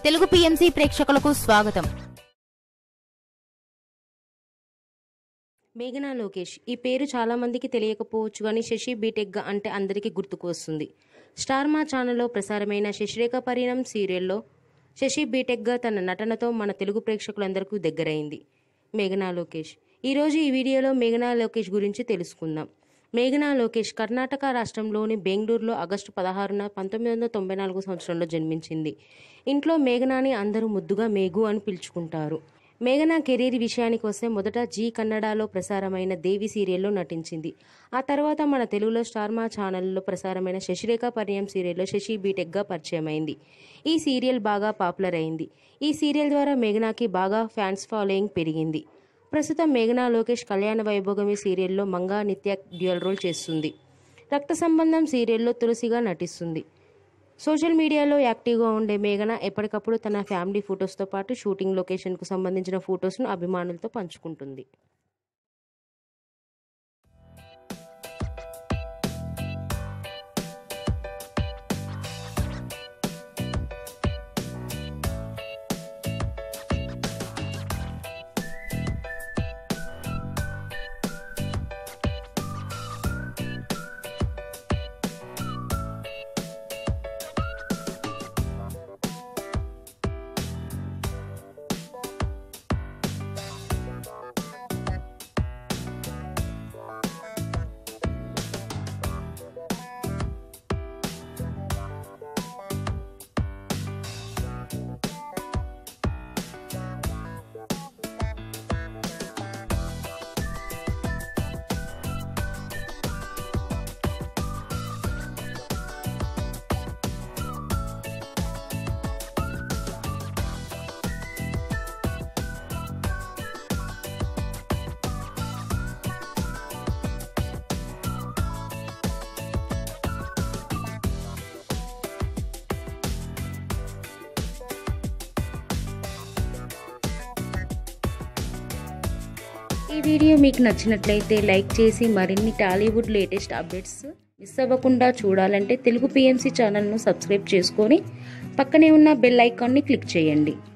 Telugu PMC ప్రేక్షకులకు స్వాగతం మేఘనా లోకేష్ ఈ పేరు చాలా మందికి తెలియకపోవచ్చు కానీ శశి బీటెక్ అంటే అందరికీ గుర్తుకు వస్తుంది స్టార్ మా ఛానల్లో ప్రసారమైన శశిరేఖ పరిణం సీరియల్లో శశి బీటెక్గా తన నటనతో మన తెలుగు ప్రేక్షకులందరికీ దగ్గరైంది మేఘనా లోకేష్ ఈరోజు ఈ వీడియోలో మేఘనా లోకేష్ గురించి తెలుసుకుందాం మేఘనా లోకేష్ కర్ణాటక రాష్ట్రంలోని బెంగళూరులో ఆగస్టు పదహారున పంతొమ్మిది వందల తొంభై నాలుగు సంవత్సరంలో జన్మించింది ఇంట్లో మేఘనాని అందరూ ముద్దుగా మేఘు అని పిలుచుకుంటారు మేఘనా కెరీర్ విషయానికి వస్తే మొదట జీ కన్నడలో ప్రసారమైన దేవి సీరియల్లో నటించింది ఆ తర్వాత మన తెలుగులో స్టార్ మా ఛానల్లో ప్రసారమైన శశిరేఖ పరిణయం సీరియల్లో శశి బీటెక్గా పరిచయం అయింది ఈ సీరియల్ బాగా పాపులర్ అయింది ఈ సీరియల్ ద్వారా మేఘనాకి బాగా ఫ్యాన్స్ ఫాలోయింగ్ పెరిగింది ప్రస్తుతం మేఘనా లోకేష్ కళ్యాణ వైభోగమి సీరియల్లో మంగా నిత్య డ్యూయల్ రోల్ చేస్తుంది రక్త సంబంధం సీరియల్లో తులసిగా నటిస్తుంది సోషల్ మీడియాలో యాక్టివ్గా ఉండే మేఘన ఎప్పటికప్పుడు తన ఫ్యామిలీ ఫొటోస్తో పాటు షూటింగ్ లొకేషన్కు సంబంధించిన ఫొటోస్ను అభిమానులతో పంచుకుంటుంది ఈ వీడియో మీకు నచ్చినట్లయితే లైక్ చేసి మరిన్ని టాలీవుడ్ లేటెస్ట్ అప్డేట్స్ మిస్ అవ్వకుండా చూడాలంటే తెలుగు పిఎంసి ఛానల్ను సబ్స్క్రైబ్ చేసుకొని పక్కనే ఉన్న బెల్ ఐకాన్ని క్లిక్ చేయండి